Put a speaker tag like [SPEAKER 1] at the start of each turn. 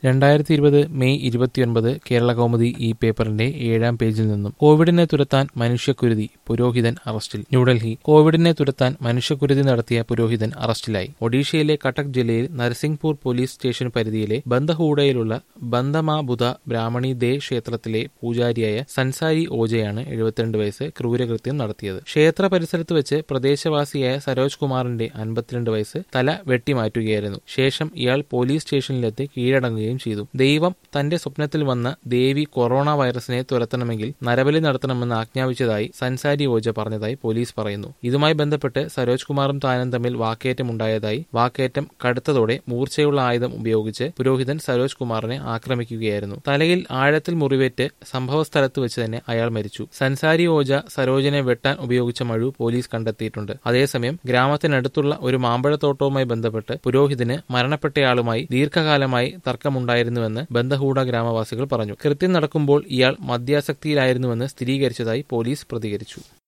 [SPEAKER 1] രണ്ടായിരത്തി ഇരുപത് മെയ് ഇരുപത്തിയൊൻപത് കേരള കൗമുദി ഈ പേപ്പറിന്റെ ഏഴാം പേജിൽ നിന്നും കോവിഡിനെ തുരത്താൻ മനുഷ്യക്കുരുതി പുരോഹിതൻ അറസ്റ്റിൽ ന്യൂഡൽഹി കോവിഡിനെ തുരത്താൻ മനുഷ്യക്കുരുതി നടത്തിയ പുരോഹിതൻ അറസ്റ്റിലായി ഒഡീഷയിലെ കട്ടക് ജില്ലയിൽ നരസിംഗ്പൂർ പോലീസ് സ്റ്റേഷൻ പരിധിയിലെ ബന്ധഹൂഡയിലുള്ള ബന്ധമാബുധ ബ്രാഹ്മണി ദേ ക്ഷേത്രത്തിലെ പൂജാരിയായ സൻസാരി ഓജയാണ് എഴുപത്തിരണ്ട് വയസ്സ് ക്രൂരകൃത്യം നടത്തിയത് ക്ഷേത്ര പരിസരത്ത് വെച്ച് പ്രദേശവാസിയായ സരോജ് കുമാറിന്റെ അൻപത്തിരണ്ട് വയസ്സ് തല വെട്ടിമാറ്റുകയായിരുന്നു ശേഷം ഇയാൾ പോലീസ് സ്റ്റേഷനിലെത്തി കീഴടങ്ങുകയും ചെയ്തു ദൈവം തന്റെ സ്വപ്നത്തിൽ വന്ന ദേവി കൊറോണ വൈറസിനെ തുരത്തണമെങ്കിൽ നരബലി നടത്തണമെന്ന് ആജ്ഞാപിച്ചതായി സൻസാരി ഓജ പറഞ്ഞതായി പോലീസ് പറയുന്നു ഇതുമായി ബന്ധപ്പെട്ട് സരോജ് കുമാറും താനും തമ്മിൽ വാക്കേറ്റമുണ്ടായതായി വാക്കേറ്റം കടുത്തതോടെ മൂർച്ചയുള്ള ആയുധം ഉപയോഗിച്ച് പുരോഹിതൻ സരോജ് കുമാറിനെ ആക്രമിക്കുകയായിരുന്നു തലയിൽ ആഴത്തിൽ മുറിവേറ്റ് സംഭവസ്ഥലത്ത് വെച്ച് തന്നെ അയാൾ മരിച്ചു സൻസാരി ഓജ സരോജിനെ വെട്ടാൻ ഉപയോഗിച്ച മഴു പോലീസ് കണ്ടെത്തിയിട്ടുണ്ട് അതേസമയം ഗ്രാമത്തിനടുത്തുള്ള ഒരു മാമ്പഴത്തോട്ടവുമായി ബന്ധപ്പെട്ട് പുരോഹിതന് മരണപ്പെട്ടയാളുമായി ദീർഘകാലമായി തർക്കമുണ്ടായിരുന്നുവെന്ന് ബന്ധഹൂഡ ഗ്രാമവാസികൾ പറഞ്ഞു കൃത്യം നടക്കുമ്പോൾ ഇയാൾ മദ്യാസക്തിയിലായിരുന്നുവെന്ന് സ്ഥിരീകരിച്ചതായി പോലീസ് പ്രതികരിച്ചു